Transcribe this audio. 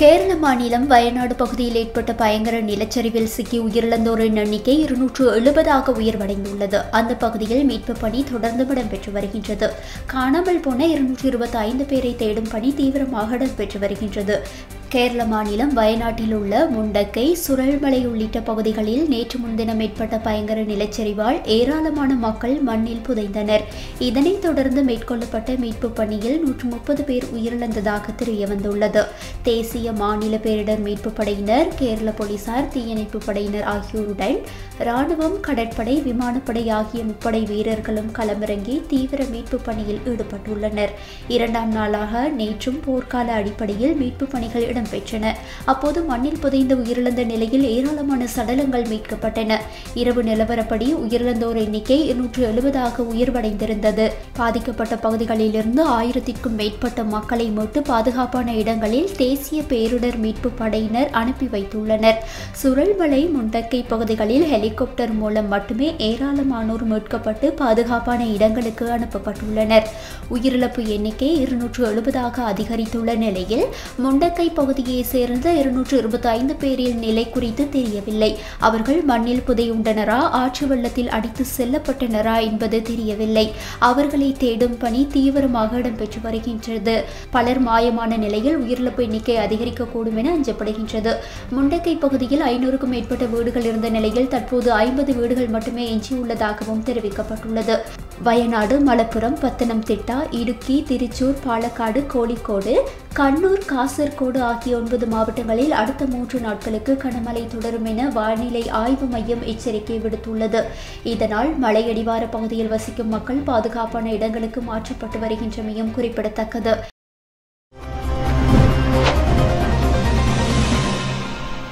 கேரள மாநிலம் வயநாடு பகுதியில் ஏற்பட்ட பயங்கர நிலச்சரிவில் சிக்கி உயிரிழந்தோரின் எண்ணிக்கை இருநூற்று எழுபதாக உயர்வடைந்துள்ளது அந்த பகுதியில் மீட்பு பணி தொடர்ந்து இடம்பெற்று வருகின்றது காணாமல் போன இருநூற்று இருபத்தி ஐந்து பேரை தேடும் பணி தீவிரமாக இடம்பெற்று வருகின்றது கேரள மாநிலம் வயநாட்டில் உள்ள முண்டக்கை சுரல்மலை உள்ளிட்ட பகுதிகளில் நேற்று முன்தினம் ஏற்பட்ட பயங்கர நிலச்சரிவால் ஏராளமான மக்கள் மண்ணில் புதைந்தனர் இதனைத் தொடர்ந்து மேற்கொள்ளப்பட்ட மீட்பு பணியில் நூற்று முப்பது பேர் உயிரிழந்ததாக தெரிய வந்துள்ளது தேசிய மாநில பேரிடர் மீட்பு படையினர் கேரள போலீசார் தீயணைப்பு படையினர் ஆகியோருடன் ராணுவம் கடற்படை விமானப்படை ஆகிய முப்படை வீரர்களும் களமிறங்கி தீவிர மீட்பு பணியில் ஈடுபட்டுள்ளனர் இரண்டாம் நாளாக நேற்றும் போர்க்கால அடிப்படையில் மீட்பு பணிகள் இடம்பெற்றன அப்போது மண்ணில் புதைந்து உயிரிழந்த நிலையில் ஏராளமான சடலங்கள் மீட்கப்பட்டன இரவு நிலவரப்படி உயிரிழந்தோர் எண்ணிக்கை இருநூற்று எழுபதாக உயர்வடைந்திருந்தது பாதிக்கப்பட்ட பகுதிகளிலிருந்து ஆயிரத்திற்கும் மேற்பட்ட மக்களை மீட்டு பாதுகாப்பான இடங்களில் தேசிய பேரிடர் மீட்பு படையினர் அனுப்பி வைத்துள்ளனர் சுரல்மலை முண்டக்கை பகுதிகளில் ஹெலிகாப்டர் மூலம் மட்டுமே ஏராளமானோர் மீட்கப்பட்டு பாதுகாப்பான இடங்களுக்கு அனுப்பப்பட்டுள்ளனர் உயிரிழப்பு எண்ணிக்கை இருநூற்று எழுபதாக அதிகரித்துள்ள நிலையில் முண்டக்கை பகுதியை சேர்ந்த இருநூற்று இருபத்தி ஐந்து பேரின் நிலை குறித்து தெரியவில்லை அவர்கள் மண்ணில் புதையுண்டனரா ஆற்று வெள்ளத்தில் அடித்து செல்லப்பட்டனரா என்பது தெரியவில்லை அவர்களை தேடும் பணி தீவிரமாக இடம்பெற்று வருகின்றது பலர் மாயமான நிலையில் உயிரிழப்பு எண்ணிக்கை அதிகரிக்கக்கூடும் என அஞ்சப்படுகின்றது முண்டக்கை பகுதியில் ஐநூறுக்கும் மேற்பட்ட வீடுகள் இருந்த நிலையில் தற்போது ஐம்பது வீடுகள் மட்டுமே எஞ்சியுள்ளதாகவும் தெரிவிக்கப்பட்டுள்ளது வயநாடு மலப்புரம் பத்தனம்திட்டா இடுக்கி திருச்சூர் பாலக்காடு கோழிக்கோடு கண்ணூர் காசர்கோடு ஆகிய ஒன்பது மாவட்டங்களில் அடுத்த மூன்று நாட்களுக்கு கனமழை தொடரும் என வானிலை ஆய்வு மையம் எச்சரிக்கை விடுத்துள்ளது இதனால் மலையடிவார பகுதியில் வசிக்கும் மக்கள் பாதுகாப்பான இடங்களுக்கு மாற்றப்பட்டு வருகின்றமையும் குறிப்பிடத்தக்கது